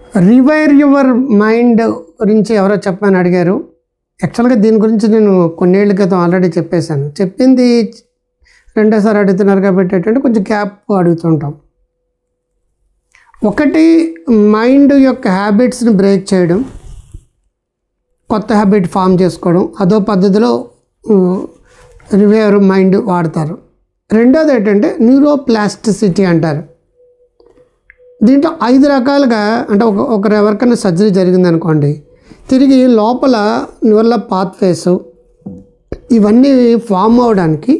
రివైర్ your mind గురించి ఎవరో చెప్పమని అడిగారు యాక్చువల్గా దీని గురించి నేను కొన్నేళ్ల క్రితం ఆల్రెడీ చెప్పేశాను చెప్పింది రెండోసారి అడుగుతున్నారు కాబట్టి ఏంటంటే కొంచెం గ్యాప్ అడుగుతుంటాం ఒకటి మైండ్ యొక్క హ్యాబిట్స్ని బ్రేక్ చేయడం కొత్త హ్యాబిట్ ఫామ్ చేసుకోవడం అదో పద్ధతిలో రివైర్ మైండ్ వాడతారు రెండోది ఏంటంటే న్యూరోప్లాస్టిసిటీ అంటారు దీంట్లో ఐదు రకాలుగా అంటే ఒక ఒకరు ఎవరికైనా సర్జరీ జరిగిందనుకోండి తిరిగి లోపల న్యూరల్ పాత్వేస్ ఇవన్నీ ఫామ్ అవడానికి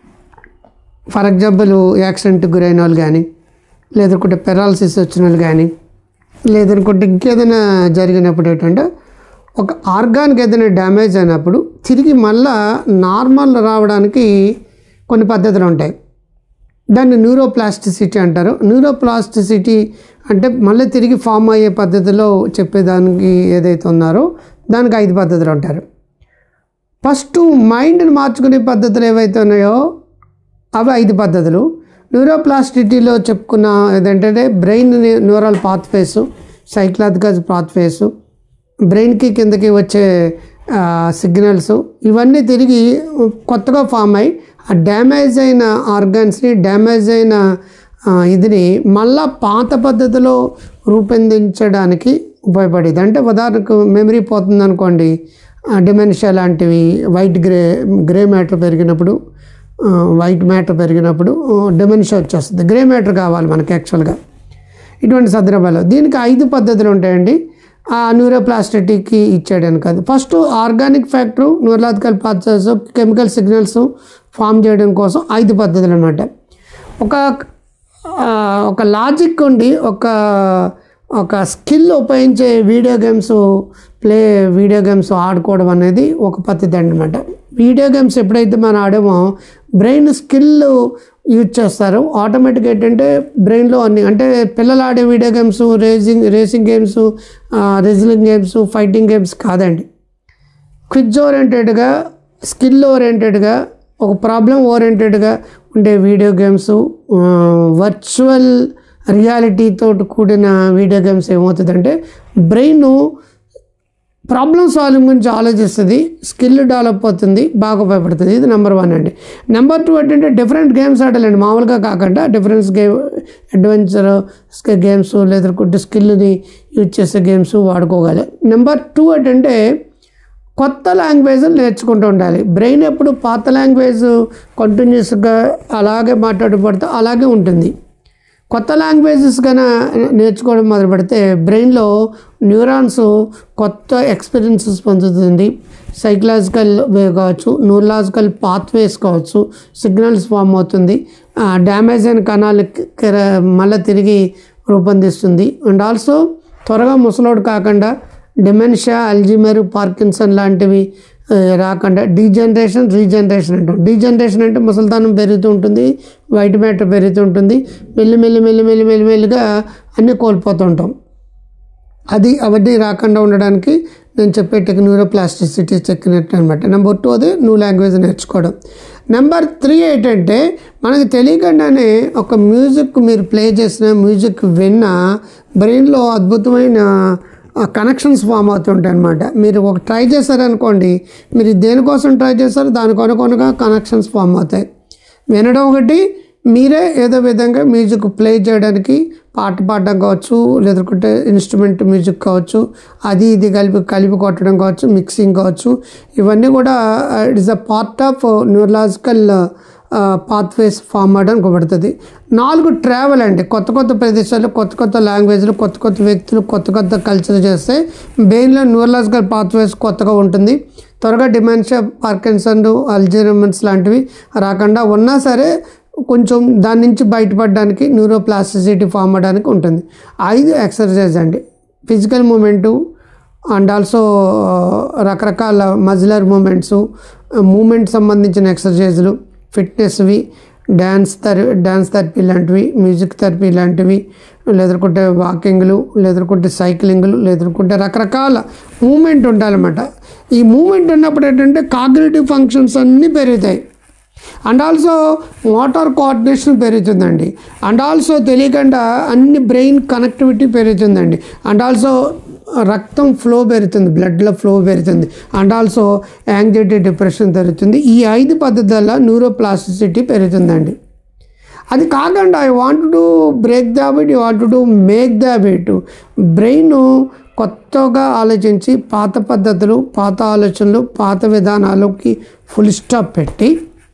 ఫర్ ఎగ్జాంపుల్ యాక్సిడెంట్కి గురైన వాళ్ళు కానీ లేదనుకుంటే పెరాలసిస్ వచ్చిన వాళ్ళు కానీ లేదనుకుంటే ఇంకేదైనా జరిగినప్పుడు ఏంటంటే ఒక ఆర్గాన్కి ఏదైనా డ్యామేజ్ అయినప్పుడు తిరిగి మళ్ళా నార్మల్ రావడానికి కొన్ని పద్ధతులు ఉంటాయి దాన్ని న్యూరోప్లాస్టిసిటీ అంటారు న్యూరోప్లాస్టిసిటీ అంటే మళ్ళీ తిరిగి ఫామ్ అయ్యే పద్ధతిలో చెప్పేదానికి ఏదైతే ఉన్నారో దానికి ఐదు పద్ధతులు ఉంటారు ఫస్ట్ మైండ్ని మార్చుకునే పద్ధతులు ఏవైతే ఉన్నాయో అవి ఐదు పద్ధతులు న్యూరోప్లాస్టిటీలో చెప్పుకున్న ఏదంటే brain neural pathways psychological pathways బ్రెయిన్కి కిందకి వచ్చే సిగ్నల్స్ ఇవన్నీ తిరిగి కొత్తగా ఫామ్ అయ్యి ఆ డ్యామేజ్ అయిన ఆర్గాన్స్ని డ్యామేజ్ అయిన ఇదిని మళ్ళా పాత పద్ధతిలో రూపొందించడానికి ఉపయోగపడేది అంటే ఉదాహరణకు మెమరీ పోతుంది అనుకోండి డిమెన్షియా లాంటివి వైట్ గ్రే గ్రే మ్యాటర్ పెరిగినప్పుడు వైట్ మ్యాటర్ పెరిగినప్పుడు డిమెన్షియా వచ్చేస్తుంది గ్రే మ్యాటర్ కావాలి మనకి యాక్చువల్గా ఇటువంటి సందర్భాలు దీనికి ఐదు పద్ధతులు ఉంటాయండి ఆ న్యూరోప్లాస్టిటీకి ఇచ్చాడని కాదు first organic factor neurological process chemical signals form చేయడం కోసం ఐదు పద్ధతులు అనమాట ఒక ఒక లాజిక్ ఉండి ఒక ఒక స్కిల్ ఉపయోగించే video games play video games ఆడుకోవడం అనేది ఒక పద్ధతి అనమాట వీడియో గేమ్స్ ఎప్పుడైతే మనం ఆడామో బ్రెయిన్ స్కిల్ యూజ్ చేస్తారు ఆటోమేటిక్గా ఏంటంటే బ్రెయిన్లో అన్ని అంటే పిల్లలు ఆడే video games racing racing games wrestling games fighting games కాదండి క్విజ్ ఓరియంటెడ్గా స్కిల్ ఓరియంటెడ్గా ఒక ప్రాబ్లం ఓరియంటెడ్గా ఉండే వీడియో గేమ్స్ వర్చువల్ రియాలిటీతో కూడిన వీడియో గేమ్స్ ఏమవుతుందంటే బ్రెయిన్ ప్రాబ్లమ్ సాల్వింగ్ గురించి ఆలోచిస్తుంది స్కిల్ డెవలప్ అవుతుంది బాగా ఉపయోగపడుతుంది ఇది నెంబర్ వన్ అండి నెంబర్ టూ ఏంటంటే డిఫరెంట్ గేమ్స్ ఆడాలండి మామూలుగా కాకుండా డిఫరెన్స్ గేమ్ అడ్వెంచర్ గేమ్స్ లేదంటే స్కిల్ని యూజ్ చేసే గేమ్స్ వాడుకోగలి నెంబర్ టూ ఏంటంటే కొత్త లాంగ్వేజ్లు నేర్చుకుంటూ ఉండాలి బ్రెయిన్ ఎప్పుడు పాత లాంగ్వేజ్ కంటిన్యూస్గా అలాగే మాట్లాడబడితే అలాగే ఉంటుంది కొత్త లాంగ్వేజెస్ కన్నా నేర్చుకోవడం మొదలు పెడితే బ్రెయిన్లో న్యూరాన్స్ కొత్త ఎక్స్పీరియన్సెస్ పొందుతుంది సైకలాజికల్ వే కావచ్చు న్యూరలాజికల్ పాత్వేస్ కావచ్చు సిగ్నల్స్ ఫామ్ అవుతుంది డ్యామేజ్ అయిన కణాలు మళ్ళీ తిరిగి రూపొందిస్తుంది అండ్ ఆల్సో త్వరగా ముసలోడు కాకుండా డిమెన్షియా అల్జిమర్ పార్కిన్సన్ లాంటివి రాకుండా డీజనరేషన్ రీజనరేషన్ అంటాం డీజనరేషన్ అంటే ముసలితనం పెరుగుతూ ఉంటుంది వైట్ మ్యాటర్ పెరుగుతూ ఉంటుంది మెల్లి మెల్లి మెల్లి మెల్లి మెల్లి మెల్లిగా అన్నీ కోల్పోతూ ఉంటాం అది అవన్నీ రాకుండా ఉండడానికి నేను చెప్పే టెక్ న్యూరోప్లాస్టిసిటీ చెక్కినట్టు అనమాట నెంబర్ టూ అది న్యూ లాంగ్వేజ్ నేర్చుకోవడం నెంబర్ త్రీ ఏంటంటే మనకు తెలియకుండానే ఒక మ్యూజిక్ మీరు ప్లే చేసిన మ్యూజిక్ విన్న బ్రెయిన్లో అద్భుతమైన కనెక్షన్స్ ఫామ్ అవుతుంటాయి అనమాట మీరు ఒక ట్రై చేశారనుకోండి మీరు దేనికోసం ట్రై చేస్తారో దానికి అనుకోనగా కనెక్షన్స్ ఫామ్ అవుతాయి వినడం ఒకటి మీరే ఏదో విధంగా మ్యూజిక్ ప్లే చేయడానికి పాట పాడడం కావచ్చు లేదంటే ఇన్స్ట్రుమెంట్ మ్యూజిక్ కావచ్చు అది ఇది కలిపి కలిపి కొట్టడం కావచ్చు మిక్సింగ్ కావచ్చు ఇవన్నీ కూడా it is a part of neurological pathways form అవడానికి పడుతుంది నాలుగు ట్రావెల్ అండి కొత్త కొత్త ప్రదేశాలు కొత్త కొత్త లాంగ్వేజ్లు కొత్త కొత్త వ్యక్తులు కొత్త కొత్త కల్చర్ చేస్తే బ్రెయిన్లో న్యూరలాజికల్ పాత్వేస్ కొత్తగా ఉంటుంది త్వరగా డిమెన్షియా పార్కిన్సన్ అల్జీరమన్స్ లాంటివి రాకుండా ఉన్నా సరే కొంచెం దాని నుంచి బయటపడడానికి న్యూరోప్లాస్టిసిటీ ఫామ్ అవడానికి ఉంటుంది ఐదు ఎక్సర్సైజ్ అండి ఫిజికల్ మూమెంటు అండ్ ఆల్సో రకరకాల మజిలర్ మూమెంట్స్ మూమెంట్ సంబంధించిన ఎక్సర్సైజులు ఫిట్నెస్వి డ్యాన్స్ థెర డ్యాన్స్ థెరపీ లాంటివి మ్యూజిక్ థెరపీ లాంటివి లేదనుకుంటే వాకింగ్లు లేదనుకుంటే సైక్లింగ్లు లేదనుకుంటే రకరకాల మూమెంట్ ఉండాలన్నమాట ఈ మూమెంట్ ఉన్నప్పుడు ఏంటంటే కాగ్నేటివ్ ఫంక్షన్స్ అన్నీ పెరుగుతాయి అండ్ ఆల్సో మోటార్ కోఆర్డినేషన్ పెరుగుతుందండి అండ్ ఆల్సో తెలియకుండా అన్ని బ్రెయిన్ కనెక్టివిటీ పెరుగుతుందండి అండ్ ఆల్సో రక్తం ఫ్లో పెరుగుతుంది బ్లడ్లో ఫ్లో పెరుగుతుంది అండ్ ఆల్సో యాంగ్జైటీ డిప్రెషన్ పెరుగుతుంది ఈ ఐదు పద్ధతుల న్యూరోప్లాస్టిసిటీ పెరుగుతుందండి అది కాకుండా I want to break the habit you want to make the habit brain కొత్తగా ఆలోచించి పాత పద్ధతులు పాత ఆలోచనలు పాత విధానాలకి ఫుల్ స్టాప్ పెట్టి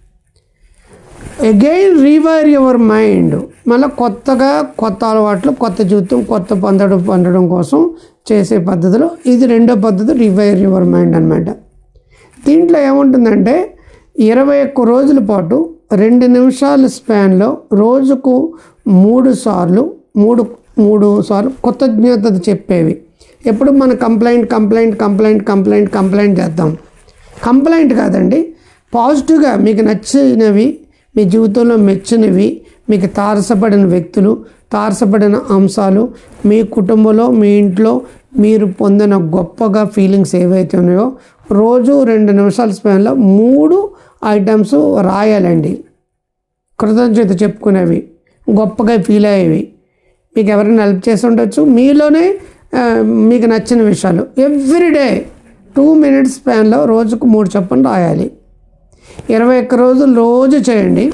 అగైన్ రీవైర్ యువర్ మైండ్ మళ్ళీ కొత్తగా కొత్త అలవాట్లు కొత్త జీవితం కొత్త పొందడం పొందడం కోసం చేసే పద్ధతిలో ఇది రెండో పద్ధతి రివైర్ యువర్ మైండ్ అనమాట దీంట్లో ఏముంటుందంటే ఇరవై ఒక్క రోజుల పాటు రెండు నిమిషాల స్పాన్లో రోజుకు మూడు సార్లు మూడు మూడు సార్లు కృతజ్ఞతలు చెప్పేవి ఎప్పుడు మన complaint complaint complaint complaint complaint చేద్దాం కంప్లైంట్ కాదండి పాజిటివ్గా మీకు నచ్చినవి మీ జీవితంలో మెచ్చినవి మీకు తారసపడిన వ్యక్తులు తారసపడిన అంశాలు మీ కుటుంబంలో మీ ఇంట్లో మీరు పొందిన గొప్పగా ఫీలింగ్స్ ఏవైతే ఉన్నాయో రోజు రెండు నిమిషాల స్పాన్లో మూడు ఐటమ్స్ రాయాలండి కృతజ్ఞత చెప్పుకునేవి గొప్పగా ఫీల్ అయ్యేవి మీకు ఎవరైనా హెల్ప్ చేసి ఉండొచ్చు మీలోనే ఆ, మీకు నచ్చిన విషయాలు ఎవ్రీడే టూ మినిట్స్ స్పాన్లో రోజుకు మూడు చొప్పున రాయాలి ఇరవై ఒక్క రోజులు రోజు చేయండి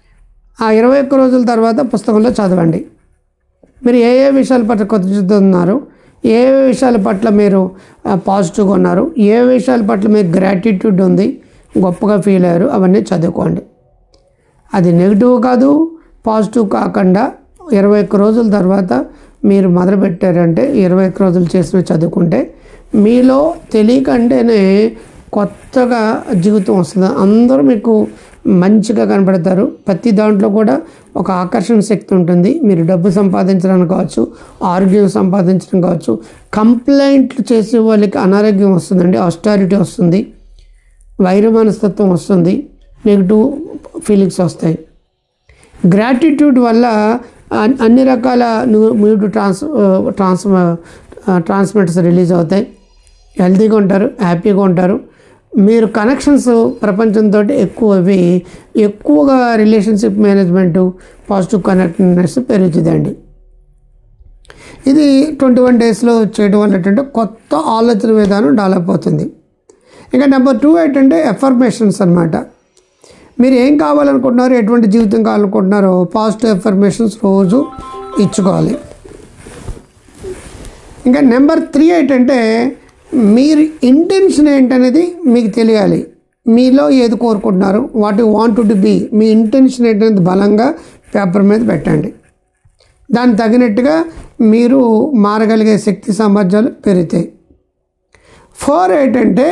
ఆ ఇరవై ఒక్క రోజుల తర్వాత పుస్తకంలో చదవండి మీరు ఏ ఏ విషయాల పట్ల కృతజ్ఞత ఉన్నారు ఏ ఏ విషయాల పట్ల మీరు ఆ, పాజిటివ్గా ఉన్నారు ఏ విషయాల పట్ల మీకు గ్రాటిట్యూడ్ ఉంది గొప్పగా ఫీల్ అయ్యారు అవన్నీ చదువుకోండి అది నెగిటివ్ కాదు పాజిటివ్ కాకుండా ఇరవై ఒక్క రోజుల తర్వాత మీరు మొదలుపెట్టారంటే ఇరవై ఒక్క రోజులు చేసిన చదువుకుంటే మీలో తెలియకంటేనే కొత్తగా జీవితం వస్తుంది అందరూ మీకు మంచిగా కనపడతారు ప్రతి దాంట్లో కూడా ఒక ఆకర్షణ శక్తి ఉంటుంది మీరు డబ్బు సంపాదించడానికి కావచ్చు ఆరోగ్యం సంపాదించడం కావచ్చు కంప్లైంట్లు చేసే వాళ్ళకి అనారోగ్యం వస్తుందండి ఆస్టారిటీ వస్తుంది వైర మనస్తత్వం వస్తుంది నెగిటివ్ ఫీలింగ్స్ వస్తాయి గ్రాటిట్యూడ్ వల్ల అన్- అన్ని రకాల మ్యూట్ ట్రాన్స్ ట్రాన్స్ ట్రాన్స్మిటర్స్ రిలీజ్ అవుతాయి హెల్తీగా ఉంటారు హ్యాపీగా ఉంటారు మీరు కనెక్షన్స్ ప్రపంచంతో ఎక్కువవి ఎక్కువగా రిలేషన్షిప్ మేనేజ్మెంట్ పాజిటివ్ కనెక్టెడ్నెస్ పెరుగుతుందండి ఇది ట్వంటీ వన్ డేస్లో చేయడం వల్ల ఏంటంటే కొత్త ఆలోచన విధానం డెవలప్ అవుతుంది ఇంకా నెంబర్ టూ ఏంటంటే ఎఫర్మేషన్స్ అన్నమాట మీరు ఏం కావాలనుకుంటున్నారో ఎటువంటి జీవితం కావాలనుకుంటున్నారో పాజిటివ్ ఎఫర్మేషన్స్ రోజు ఇచ్చుకోవాలి ఇంకా నెంబర్ త్రీ ఏంటంటే మీరు ఇంటెన్షన్ ఏంటనేది మీకు తెలియాలి మీలో ఏది కోరుకుంటున్నారు what you want to be మీ ఇంటెన్షన్ ఏంటనేది బలంగా పేపర్ మీద పెట్టండి దానికి తగినట్టుగా మీరు మారగలిగే శక్తి సామర్థ్యాలు పెరుగుతాయి ఫోర్ ఏంటంటే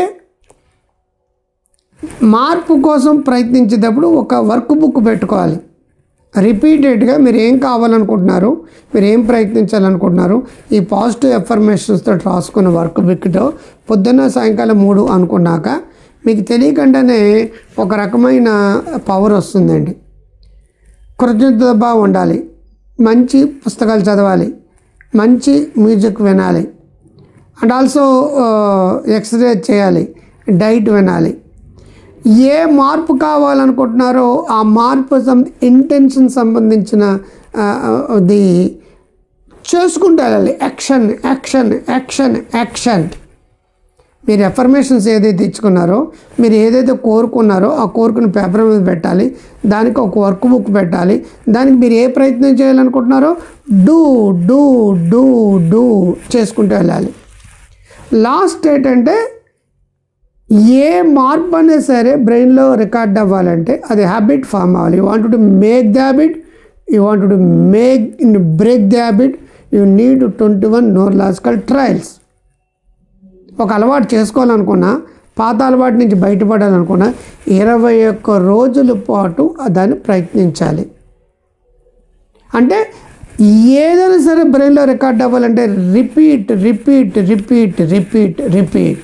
మార్పు కోసం ప్రయత్నించేటప్పుడు ఒక వర్క్ బుక్ పెట్టుకోవాలి రిపీటెడ్గా మీరు ఏం కావాలనుకుంటున్నారు మీరు ఏం ప్రయత్నించాలనుకుంటున్నారు ఈ పాజిటివ్ ఎఫర్మేషన్స్తో రాసుకున్న వర్క్ బుక్తో పొద్దున్న సాయంకాలం మూడు అనుకున్నాక మీకు తెలియకుండానే ఒక రకమైన పవర్ వస్తుందండి కృతజ్ఞత భావం ఉండాలి మంచి పుస్తకాలు చదవాలి మంచి మ్యూజిక్ వినాలి అండ్ ఆల్సో ఎక్సర్సైజ్ చేయాలి డైట్ వినాలి ఏ మార్పు కావాలనుకుంటున్నారో ఆ మార్పు సం ఇంటెన్షన్ సంబంధించిన ఆ, అది చేసుకుంటూ వెళ్ళాలి యాక్షన్ యాక్షన్ యాక్షన్ యాక్షన్ మీరు ఎఫర్మేషన్స్ ఏదైతే ఇచ్చుకున్నారో మీరు ఏదైతే కోరుకున్నారో ఆ కోరుకున్న పేపర్ మీద పెట్టాలి దానికి ఒక వర్క్ బుక్ పెట్టాలి దానికి మీరు ఏ ప్రయత్నం చేయాలనుకుంటున్నారో డూ డూ డూ డూ చేసుకుంటూ వెళ్ళాలి లాస్ట్ ఏంటంటే ఏ మార్పు అయినా సరే బ్రెయిన్లో రికార్డ్ అవ్వాలంటే అది హ్యాబిట్ ఫామ్ అవ్వాలి you want to make the habit you want to make in break the habit you need twenty one neurological trials ఒక అలవాటు చేసుకోవాలనుకున్నా పాత అలవాటు నుంచి బయటపడాలనుకున్నా ఇరవై ఒక్క రోజుల పాటు దాన్ని ప్రయత్నించాలి అంటే ఏదైనా సరే బ్రెయిన్లో రికార్డ్ అవ్వాలంటే repeat repeat repeat repeat repeat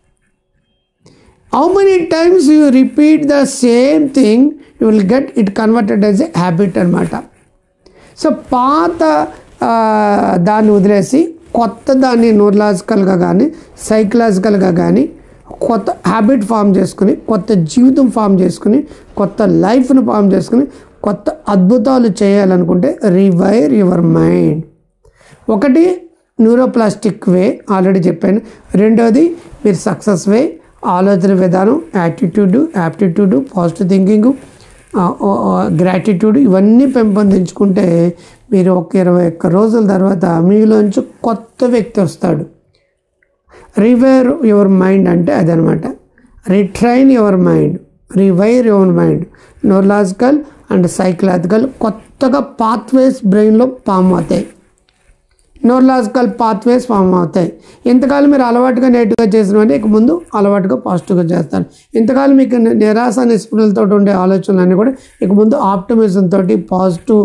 how many times you repeat the same thing you will get it converted as a habit అనమాట సో పాత ఆ, దాన్ని వదిలేసి కొత్త దాన్ని న్యూరలాజికల్గా కానీ సైకలాజికల్గా కానీ కొత్త హ్యాబిట్ ఫామ్ చేసుకుని కొత్త జీవితం ఫామ్ చేసుకుని కొత్త లైఫ్ను ఫామ్ చేసుకుని కొత్త అద్భుతాలు చేయాలనుకుంటే రివైర్ యువర్ మైండ్ ఒకటి న్యూరోప్లాస్టిక్ వే ఆల్రెడీ చెప్పాను రెండోది మీరు సక్సెస్ వే ఆలోచన విధానం attitude aptitude positive thinking gratitude ఇవన్నీ పెంపొందించుకుంటే మీరు ఒక ఇరవై ఒక్క రోజుల తర్వాత మీలోంచి కొత్త వ్యక్తి వస్తాడు రివైర్ యువర్ మైండ్ అంటే అదనమాట retrain your mind rewire your mind neurological and psychological కొత్తగా పాత్వేస్ బ్రెయిన్లో ఫామ్ అవుతాయి న్యూరలాజికల్ పాత్వేస్ ఫామ్ అవుతాయి ఇంతకాలం మీరు అలవాటుగా నెగిటివ్గా చేసినవన్నీ ఇక ముందు అలవాటుగా పాజిటివ్గా చేస్తారు ఇంతకాలం మీకు ని- నిరాశ నిస్పృహలతో ఉండే ఆలోచనలన్నీ కూడా ఇక ముందు ఆప్టిమిజం తోటి పాజిటివ్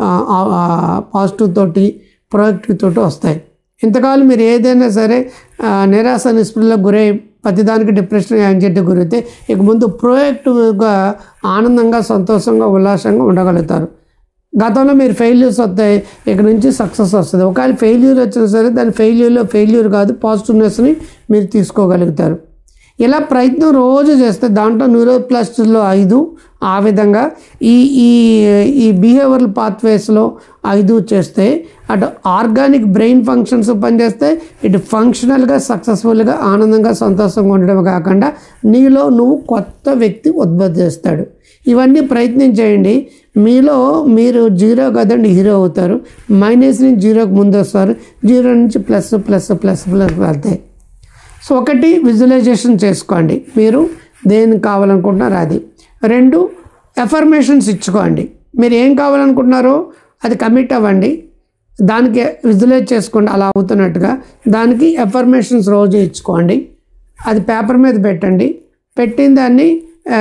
పాజిటివ్ తోటి ప్రొడక్టివ్ తోటి వస్తాయి ఇంతకాలం మీరు ఏదైనా సరే ఆ, నిరాశ నిస్పృహలకు గురై ప్రతిదానికి డిప్రెషన్ యాంగ్జైటీ గురైతే ఇక ముందు ప్రొయాక్టివ్గా ఆనందంగా సంతోషంగా ఉల్లాసంగా ఉండగలుగుతారు గతంలో మీరు ఫెయిల్యూర్స్ వస్తాయి ఇక నుంచి సక్సెస్ వస్తుంది ఒకవేళ ఫెయిల్యూర్ వచ్చినా సరే దాని ఫెయిల్యూర్లో ఫెయిల్యూర్ కాదు పాజిటివ్నెస్ని మీరు తీసుకోగలుగుతారు ఇలా ప్రయత్నం రోజు చేస్తే దాంట్లో న్యూరోప్లాస్టిక్లో ఐదు ఆ విధంగా ఈ ఈ ఈ బిహేవియరల్ పాత్వేస్లో ఐదు చేస్తే అటు ఆర్గానిక్ బ్రెయిన్ ఫంక్షన్స్ పనిచేస్తే ఇటు ఫంక్షనల్గా సక్సెస్ఫుల్గా ఆనందంగా సంతోషంగా ఉండడం కాకుండా నీలో నువ్వు కొత్త వ్యక్తి ఉద్భవిస్తాడు ఇవన్నీ ప్రయత్నం చేయండి మీలో మీరు జీరో కదండి హీరో అవుతారు మైనస్ నుంచి జీరోకి ముందు వస్తారు జీరో నుంచి ప్లస్ ప్లస్ ప్లస్ ప్లస్ వెళ్తాయి సో ఒకటి విజువలైజేషన్ చేసుకోండి మీరు దేనికి కావాలనుకుంటున్నారో అది రెండు ఎఫర్మేషన్స్ ఇచ్చుకోండి మీరు ఏం కావాలనుకుంటున్నారో అది కమిట్ అవ్వండి దానికి విజువలైజ్ చేసుకోండి అలా అవుతున్నట్టుగా దానికి ఎఫర్మేషన్స్ రోజు ఇచ్చుకోండి అది పేపర్ మీద పెట్టండి పెట్టిన దాన్ని ఆ,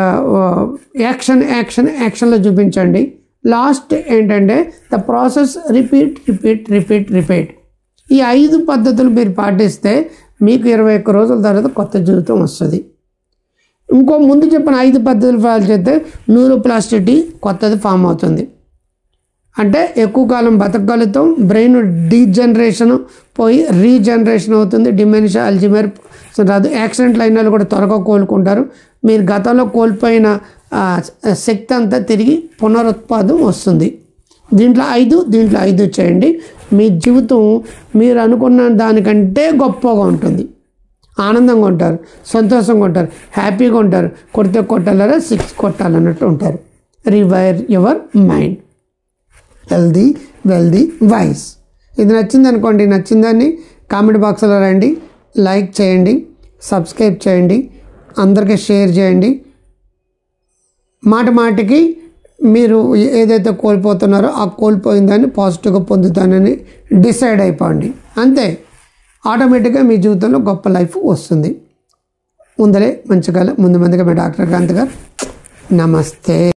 యాక్షన్ యాక్షన్ యాక్షన్లో చూపించండి లాస్ట్ ఏంటంటే the process repeat repeat repeat repeat ఈ ఐదు పద్ధతులు మీరు పాటిస్తే మీకు ఇరవై ఒక్క రోజుల తర్వాత కొత్త జీవితం వస్తుంది ఇంకో ముందు చెప్పిన ఐదు పద్ధతులు ఫాలో చేస్తే న్యూరోప్లాస్టిటీ కొత్తది ఫామ్ అవుతుంది అంటే ఎక్కువ కాలం బతకగలుగుతాం బ్రెయిన్ డీజనరేషన్ పోయి రీజనరేషన్ అవుతుంది డిమెన్షియా అల్జిమర్ రాదు యాక్సిడెంట్లు అయిన వాళ్ళు కూడా త్వరగా కోలుకుంటారు మీరు గతంలో కోల్పోయిన ఆ, శక్తి అంతా తిరిగి పునరుత్పాదం వస్తుంది దీంట్లో ఐదు దీంట్లో ఐదు చేయండి మీ జీవితం మీరు అనుకున్న దానికంటే గొప్పగా ఉంటుంది ఆనందంగా ఉంటారు సంతోషంగా ఉంటారు హ్యాపీగా ఉంటారు కొడితే కొట్టాలరా సిక్స్ కొట్టాలన్నట్టు ఉంటారు rewire your mind healthy wealthy wise ఇది నచ్చింది అనుకోండి నచ్చిందని కామెంట్ బాక్స్లో రండి లైక్ చేయండి సబ్స్క్రైబ్ చేయండి అందరికీ షేర్ చేయండి మాట మాటికి మీరు ఏదైతే కోల్పోతున్నారో ఆ కోల్పోయిందాన్ని పాజిటివ్గా పొందుతానని డిసైడ్ అయిపోండి అంతే ఆటోమేటిక్గా మీ జీవితంలో గొప్ప లైఫ్ వస్తుంది ముందరే మంచిగా ముందు మందిగా మీ డాక్టర్ కాంత్ గారు నమస్తే